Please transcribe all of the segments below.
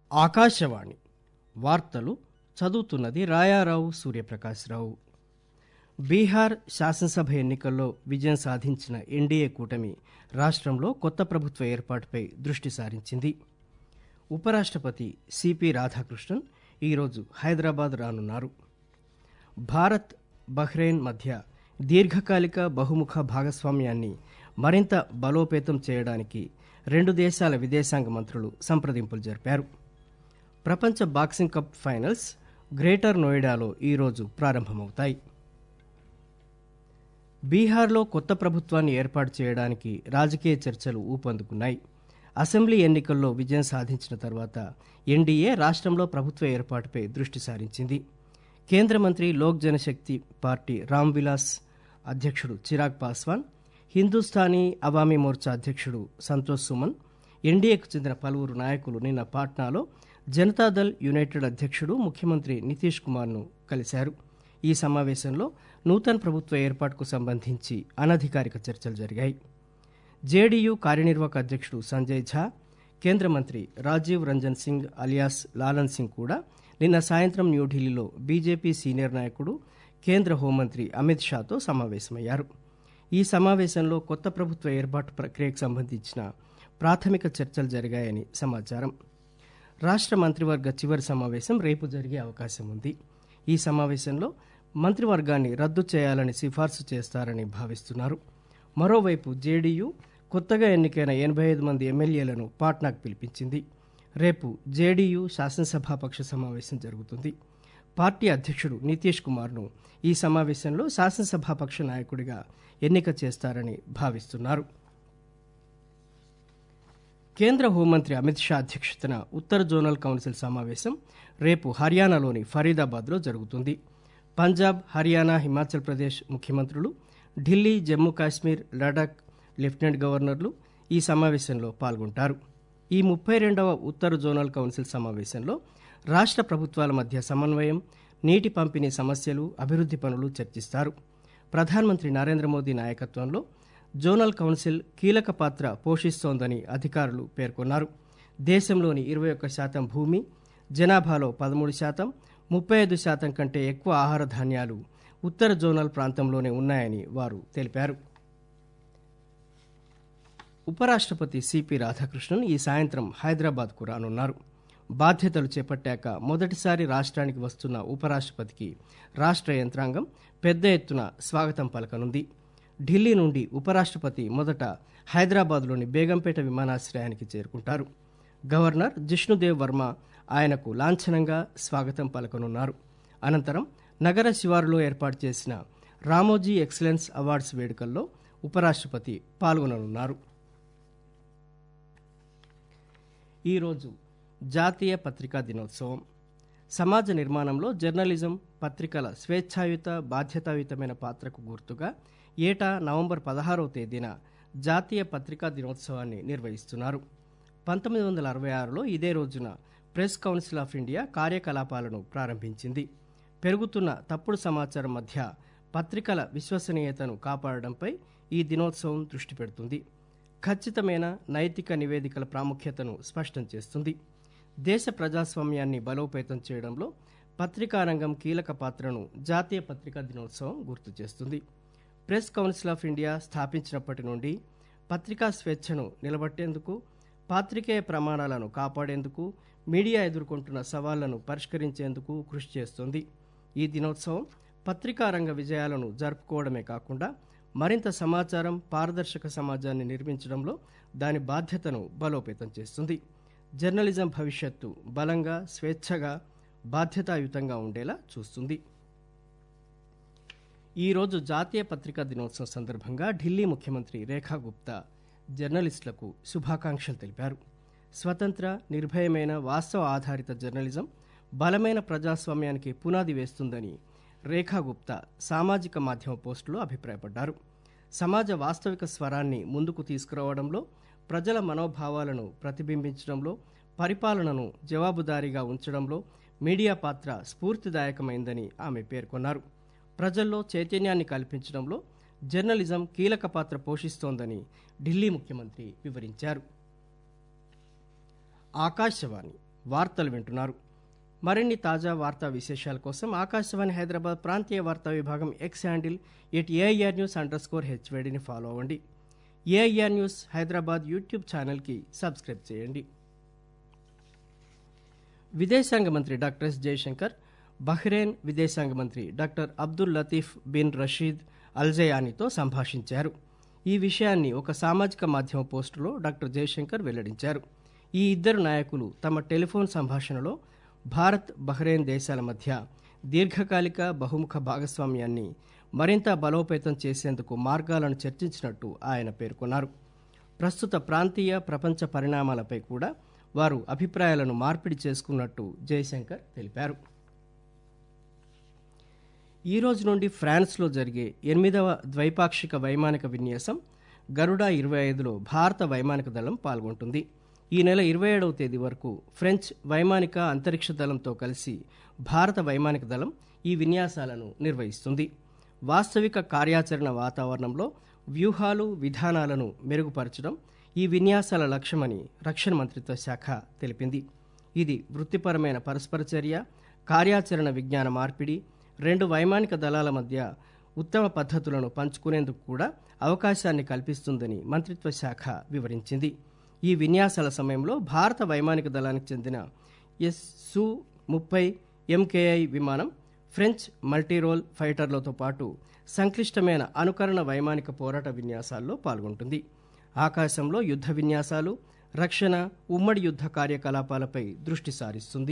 ఆకాశవాణి వార్తలు చదువుతున్నది రాయారావు సూర్యప్రకాశ్రావు బీహార్ శాసనసభ ఎన్నికల్లో విజయం సాధించిన ఎన్డీఏ కూటమి రాష్ట్రంలో కొత్త ప్రభుత్వ ఏర్పాటుపై దృష్టి సారించింది ఉపరాష్ట్రపతి సిపి రాధాకృష్ణన్ ఈరోజు హైదరాబాద్ రానున్నారు భారత్ బహ్రెయిన్ మధ్య దీర్ఘకాలిక బహుముఖ భాగస్వామ్యాన్ని మరింత బలోపేతం చేయడానికి రెండు దేశాల విదేశాంగ మంత్రులు సంప్రదింపులు జరిపారు ప్రపంచ బాక్సింగ్ కప్ ఫైనల్స్ గ్రేటర్ నోయిడాలో ఈరోజు ప్రారంభమవుతాయి బీహార్లో కొత్త ప్రభుత్వాన్ని ఏర్పాటు చేయడానికి రాజకీయ చర్చలు ఊపందుకున్నాయి అసెంబ్లీ ఎన్నికల్లో విజయం సాధించిన తర్వాత ఎన్డీఏ రాష్ట్రంలో ప్రభుత్వ ఏర్పాటుపై దృష్టి సారించింది కేంద్ర మంత్రి లోక్ జనశక్తి పార్టీ రామ్ విలాస్ అధ్యక్షుడు చిరాగ్ పాస్వాన్ హిందుస్థానీ అవామీ మోర్చా అధ్యక్షుడు సంతోష్ సుమన్ ఎన్డీఏకు చెందిన పలువురు నాయకులు నిన్న పాట్నాలో జనతాదళ్ యునైటెడ్ అధ్యక్షుడు ముఖ్యమంత్రి నితీష్ కుమార్ను కలిశారు ఈ సమావేశంలో నూతన ప్రభుత్వ ఏర్పాటుకు సంబంధించి అనధికారిక చర్చలు జరిగాయి జేడీయూ కార్యనిర్వాహక అధ్యక్షుడు సంజయ్ ఝా కేంద్ర మంత్రి రాజీవ్ రంజన్ సింగ్ అలియాస్ లాలన్ సింగ్ కూడా నిన్న సాయంత్రం న్యూఢిల్లీలో బీజేపీ సీనియర్ నాయకుడు కేంద్ర హోంమంత్రి అమిత్ షాతో సమావేశమయ్యారు ఈ సమావేశంలో కొత్త ప్రభుత్వ ఏర్పాటు ప్రక్రియకు సంబంధించిన ప్రాథమిక చర్చలు జరిగాయని సమాచారం రాష్ట్ర మంత్రివర్గ చివరి సమావేశం రేపు జరిగే అవకాశం ఉంది ఈ సమావేశంలో మంత్రివర్గాన్ని రద్దు చేయాలని సిఫార్సు చేస్తారని భావిస్తున్నారు మరోవైపు జేడీయూ కొత్తగా ఎన్నికైన ఎనభై ఐదు మంది ఎమ్మెల్యేలను పాట్నాకు పిలిపించింది రేపు జేడీయూ శాసనసభాపక్ష సమావేశం జరుగుతుంది పార్టీ అధ్యక్షుడు నితీష్ కుమార్ను ఈ సమావేశంలో శాసనసభాపక్ష నాయకుడిగా ఎన్నిక చేస్తారని భావిస్తున్నారు కేంద్ర హోంమంత్రి అమిత్ షా అధ్యక్షతన ఉత్తర జోనల్ కౌన్సిల్ సమావేశం రేపు హర్యానాలోని ఫరీదాబాద్లో జరుగుతుంది పంజాబ్ హర్యానా హిమాచల్ ప్రదేశ్ ముఖ్యమంత్రులు ఢిల్లీ జమ్మూ కాశ్మీర్ లడాక్ లెఫ్టినెంట్ గవర్నర్లు ఈ సమావేశంలో పాల్గొంటారు ఈ ముప్పై రెండవ ఉత్తర జోనల్ కౌన్సిల్ సమావేశంలో రాష్ట్ర ప్రభుత్వాల మధ్య సమన్వయం నీటి పంపిణీ సమస్యలు అభివృద్ధి పనులు చర్చిస్తారు ప్రధానమంత్రి నరేంద్ర మోదీ నాయకత్వంలో జోనల్ కౌన్సిల్ కీలక పాత్ర పోషిస్తోందని అధికారులు పేర్కొన్నారు దేశంలోని ఇరవై ఒక్క శాతం భూమి జనాభాలో పదమూడు శాతం ముప్పై ఐదు శాతం కంటే ఎక్కువ ఆహార ధాన్యాలు ఉత్తర జోనల్ ప్రాంతంలోనే ఉన్నాయని వారు తెలిపారు ఉపరాష్ట్రపతి సిపి రాధాకృష్ణన్ ఈ సాయంత్రం హైదరాబాద్కు రానున్నారు బాధ్యతలు చేపట్టాక మొదటిసారి రాష్ట్రానికి వస్తున్న ఉపరాష్ట్రపతికి రాష్ట్ర యంత్రాంగం పెద్ద ఎత్తున స్వాగతం పలకనుంది ఢిల్లీ నుండి ఉపరాష్ట్రపతి మొదట హైదరాబాద్లోని బేగంపేట విమానాశ్రయానికి చేరుకుంటారు గవర్నర్ జిష్ణుదేవ్ వర్మ ఆయనకు లాంఛనంగా స్వాగతం పలకనున్నారు అనంతరం నగర శివారులో ఏర్పాటు చేసిన రామోజీ ఎక్సలెన్స్ అవార్డ్స్ వేడుకల్లో ఉపరాష్ట్రపతి పాల్గొననున్నారు ఈరోజు జాతీయ పత్రికా దినోత్సవం సమాజ నిర్మాణంలో జర్నలిజం పత్రికల స్వేచ్ఛాయుత బాధ్యతాయుతమైన పాత్రకు గుర్తుగా ఏటా నవంబర్ పదహారవ తేదీన జాతీయ పత్రికా దినోత్సవాన్ని నిర్వహిస్తున్నారు పంతొమ్మిది వందల అరవై ఆరులో ఇదే రోజున ప్రెస్ కౌన్సిల్ ఆఫ్ ఇండియా కార్యకలాపాలను ప్రారంభించింది పెరుగుతున్న తప్పుడు సమాచారం మధ్య పత్రికల విశ్వసనీయతను కాపాడడంపై ఈ దినోత్సవం దృష్టి పెడుతుంది ఖచ్చితమైన నైతిక నివేదికల ప్రాముఖ్యతను స్పష్టం చేస్తుంది దేశ ప్రజాస్వామ్యాన్ని బలోపేతం చేయడంలో పత్రికా రంగం కీలక పాత్రను జాతీయ పత్రికా దినోత్సవం గుర్తు చేస్తుంది ప్రెస్ కౌన్సిల్ ఆఫ్ ఇండియా స్థాపించినప్పటి నుండి పత్రికా స్వేచ్ఛను నిలబట్టేందుకు పాత్రికేయ ప్రమాణాలను కాపాడేందుకు మీడియా ఎదుర్కొంటున్న సవాళ్లను పరిష్కరించేందుకు కృషి చేస్తుంది ఈ దినోత్సవం పత్రికా రంగ విజయాలను జరుపుకోవడమే కాకుండా మరింత సమాచారం పారదర్శక సమాజాన్ని నిర్మించడంలో దాని బాధ్యతను బలోపేతం చేస్తుంది జర్నలిజం భవిష్యత్తు బలంగా స్వేచ్ఛగా బాధ్యతాయుతంగా ఉండేలా చూస్తుంది ఈరోజు జాతీయ పత్రికా దినోత్సవం సందర్భంగా ఢిల్లీ ముఖ్యమంత్రి రేఖా గుప్తా జర్నలిస్టులకు శుభాకాంక్షలు తెలిపారు స్వతంత్ర నిర్భయమైన వాస్తవ ఆధారిత జర్నలిజం బలమైన ప్రజాస్వామ్యానికి పునాది వేస్తుందని రేఖా గుప్తా సామాజిక మాధ్యమ పోస్టులో అభిప్రాయపడ్డారు సమాజ వాస్తవిక స్వరాన్ని ముందుకు తీసుకురావడంలో ప్రజల మనోభావాలను ప్రతిబింబించడంలో పరిపాలనను జవాబుదారీగా ఉంచడంలో మీడియా పాత్ర స్ఫూర్తిదాయకమైందని ఆమె పేర్కొన్నారు ప్రజల్లో చైతన్యాన్ని కల్పించడంలో జర్నలిజం కీలక పాత్ర పోషిస్తోందని ఢిల్లీ ముఖ్యమంత్రి వివరించారు ఆకాశవాణి వార్తలు వింటున్నారు మరిన్ని తాజా వార్తా విశేషాల కోసం ఆకాశవాణి హైదరాబాద్ ప్రాంతీయ వార్తా విభాగం X handle at AIR news underscore హెచ్వేడిని ఫాలో అవ్వండి ఏఐఆర్ న్యూస్ హైదరాబాద్ యూట్యూబ్ ఛానల్కి సబ్స్క్రైబ్ చేయండి విదేశాంగ మంత్రి డాక్టర్ ఎస్ జయశంకర్ బహ్రెయిన్ విదేశాంగ మంత్రి doctor Abdul Latif bin Rashid అల్జయానీతో సంభాషించారు ఈ విషయాన్ని ఒక సామాజిక మాధ్యమ పోస్టులో డాక్టర్ జయశంకర్ వెల్లడించారు ఈ ఇద్దరు నాయకులు తమ టెలిఫోన్ సంభాషణలో భారత్ బహ్రెయిన్ దేశాల మధ్య దీర్ఘకాలిక బహుముఖ భాగస్వామ్యాన్ని మరింత బలోపేతం చేసేందుకు మార్గాలను చర్చించినట్టు ఆయన పేర్కొన్నారు ప్రస్తుత ప్రాంతీయ ప్రపంచ పరిణామాలపై కూడా వారు అభిప్రాయాలను మార్పిడి చేసుకున్నట్టు జయశంకర్ తెలిపారు ఈ రోజు నుండి ఫ్రాన్స్లో జరిగే ఎనిమిదవ ద్వైపాక్షిక వైమానిక విన్యాసం గరుడా ఇరవై ఐదులో భారత వైమానిక దళం పాల్గొంటుంది ఈ నెల ఇరవై ఏడవ తేదీ వరకు ఫ్రెంచ్ వైమానిక అంతరిక్ష దళంతో కలిసి భారత వైమానిక దళం ఈ విన్యాసాలను నిర్వహిస్తుంది వాస్తవిక కార్యాచరణ వాతావరణంలో వ్యూహాలు విధానాలను మెరుగుపరచడం ఈ విన్యాసాల లక్ష్యమని రక్షణ మంత్రిత్వ శాఖ తెలిపింది ఇది వృత్తిపరమైన పరస్పర చర్య కార్యాచరణ విజ్ఞాన మార్పిడి రెండు వైమానిక దళాల మధ్య ఉత్తమ పద్ధతులను పంచుకునేందుకు కూడా అవకాశాన్ని కల్పిస్తుందని మంత్రిత్వ శాఖ వివరించింది ఈ విన్యాసాల సమయంలో భారత వైమానిక దళానికి చెందిన ఎస్ సు ముప్పై ఎంకేఐ విమానం ఫ్రెంచ్ మల్టీరోల్ ఫైటర్లతో పాటు సంక్లిష్టమైన అనుకరణ వైమానిక పోరాట విన్యాసాల్లో పాల్గొంటుంది ఆకాశంలో యుద్ధ విన్యాసాలు రక్షణ ఉమ్మడి యుద్ధ కార్యకలాపాలపై దృష్టి సారిస్తుంది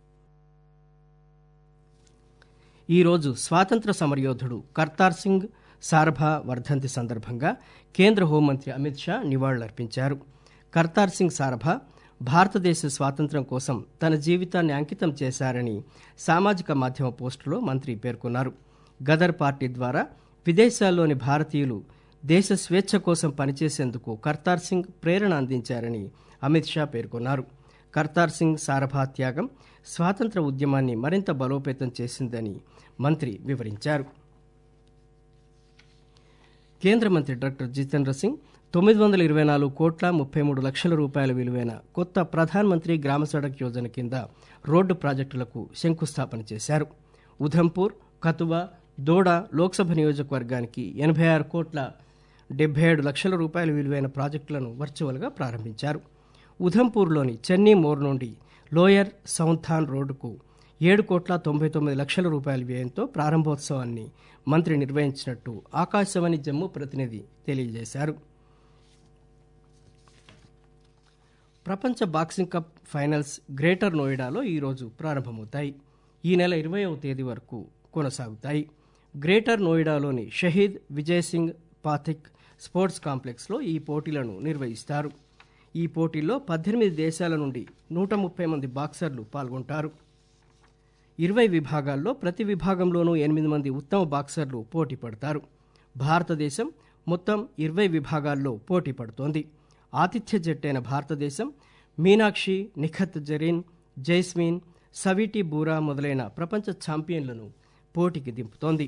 ఈరోజు స్వాతంత్ర సమరయోధుడు కర్తార్ సింగ్ సార్భా వర్ధంతి సందర్భంగా కేంద్ర హోంమంత్రి అమిత్ షా నివాళులర్పించారు కర్తార్ సింగ్ సార్భా భారతదేశ స్వాతంత్ర్యం కోసం తన జీవితాన్ని అంకితం చేశారని సామాజిక మాధ్యమ పోస్టులో మంత్రి పేర్కొన్నారు గదర్ పార్టీ ద్వారా విదేశాల్లోని భారతీయులు దేశ స్వేచ్ఛ కోసం పనిచేసేందుకు కర్తార్ సింగ్ ప్రేరణ అందించారని అమిత్ షా పేర్కొన్నారు కర్తార్ సింగ్ సారభా త్యాగం స్వాతంత్ర ఉద్యమాన్ని మరింత బలోపేతం చేసిందని మంత్రి వివరించారు కేంద్ర మంత్రి డాక్టర్ జితేంద్ర సింగ్ తొమ్మిది వందల ఇరవై నాలుగు కోట్ల ముప్పై మూడు లక్షల రూపాయల విలువైన కొత్త ప్రధాన్ మంత్రి గ్రామ సడక్ యోజన కింద రోడ్డు ప్రాజెక్టులకు శంకుస్థాపన చేశారు ఉధంపూర్ కతువా దోడ లోక్సభ నియోజకవర్గానికి ఎనభై ఆరు కోట్ల డెబ్బై ఏడు లక్షల రూపాయల విలువైన ప్రాజెక్టులను వర్చువల్గా ప్రారంభించారు ఉధంపూర్లోని చెన్నీ మోర్ నుండి లోయర్ సౌంథాన్ రోడ్డుకు ఏడు కోట్ల తొంభై తొమ్మిది లక్షల రూపాయల వ్యయంతో ప్రారంభోత్సవాన్ని మంత్రి నిర్వహించినట్టు ఆకాశవాణి జమ్మూ ప్రతినిధి తెలియజేశారు ప్రపంచ బాక్సింగ్ కప్ ఫైనల్స్ గ్రేటర్ నోయిడాలో ఈరోజు ప్రారంభమవుతాయి ఈ నెల ఇరవైవ తేదీ వరకు కొనసాగుతాయి గ్రేటర్ నోయిడాలోని షహీద్ విజయ్ సింగ్ పాథిక్ స్పోర్ట్స్ కాంప్లెక్స్లో ఈ పోటీలను నిర్వహిస్తారు ఈ పోటీల్లో పద్దెనిమిది దేశాల నుండి నూట ముప్పై మంది బాక్సర్లు పాల్గొంటారు ఇరవై విభాగాల్లో ప్రతి విభాగంలోనూ ఎనిమిది మంది ఉత్తమ బాక్సర్లు పోటీ పడతారు భారతదేశం మొత్తం ఇరవై విభాగాల్లో పోటీ పడుతోంది ఆతిథ్య జట్టైన భారతదేశం మీనాక్షి నిఖత్ జరీన్ జైస్మిన్ సవిటి బూరా మొదలైన ప్రపంచ ఛాంపియన్లను పోటీకి దింపుతోంది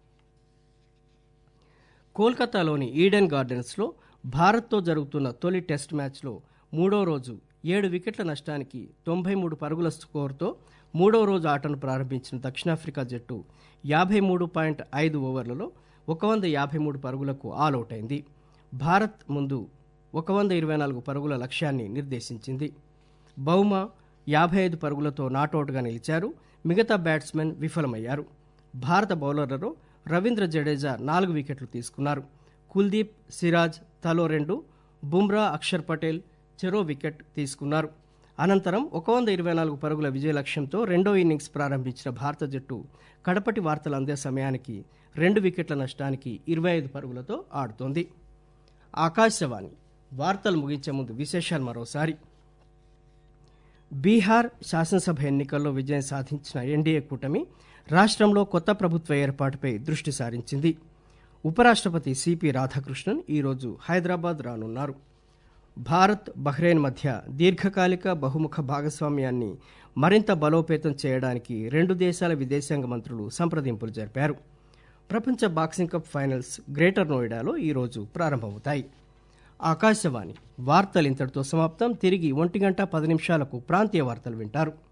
కోల్కతాలోని ఈడెన్ గార్డెన్స్లో భారత్తో జరుగుతున్న తొలి టెస్ట్ మ్యాచ్లో మూడో రోజు ఏడు వికెట్ల నష్టానికి తొంభై మూడు పరుగుల స్కోరుతో మూడో రోజు ఆటను ప్రారంభించిన దక్షిణాఫ్రికా జట్టు యాభై మూడు పాయింట్ ఐదు ఓవర్లలో ఒక వంద యాభై మూడు పరుగులకు ఆల్అవుట్ అయింది భారత్ ముందు ఒక వంద ఇరవై నాలుగు పరుగుల లక్ష్యాన్ని నిర్దేశించింది బౌమ యాభై ఐదు పరుగులతో నాటౌట్గా నిలిచారు మిగతా బ్యాట్స్మెన్ విఫలమయ్యారు భారత బౌలర్లలో రవీంద్ర జడేజా నాలుగు వికెట్లు తీసుకున్నారు కుల్దీప్ సిరాజ్ తలో రెండు బుమ్రా అక్షర్ పటేల్ చెరో వికెట్ తీసుకున్నారు అనంతరం ఒక వంద ఇరవై నాలుగు పరుగుల విజయ లక్ష్యంతో రెండో ఇన్నింగ్స్ ప్రారంభించిన భారత జట్టు కడపటి వార్తలు అందే సమయానికి రెండు వికెట్ల నష్టానికి ఇరవై ఐదు పరుగులతో ఆడుతోంది ఆకాశవాణి వార్తలు ముగించే ముందు విశేషాలు మరోసారి బీహార్ శాసనసభ ఎన్నికల్లో విజయం సాధించిన ఎన్డీఏ కూటమి రాష్ట్రంలో కొత్త ప్రభుత్వ ఏర్పాటుపై దృష్టి సారించింది ఉపరాష్ట్రపతి సిపి రాధాకృష్ణన్ ఈరోజు హైదరాబాద్ రానున్నారు భారత్ బహ్రెయిన్ మధ్య దీర్ఘకాలిక బహుముఖ భాగస్వామ్యాన్ని మరింత బలోపేతం చేయడానికి రెండు దేశాల విదేశాంగ మంత్రులు సంప్రదింపులు జరిపారు ప్రపంచ బాక్సింగ్ కప్ ఫైనల్స్ గ్రేటర్ నోయిడాలో ఈరోజు ప్రారంభమవుతాయి ఆకాశవాణి వార్తలు ఇంతటితో సమాప్తం తిరిగి ఒంటి గంట పది నిమిషాలకు ప్రాంతీయ వార్తలు వింటారు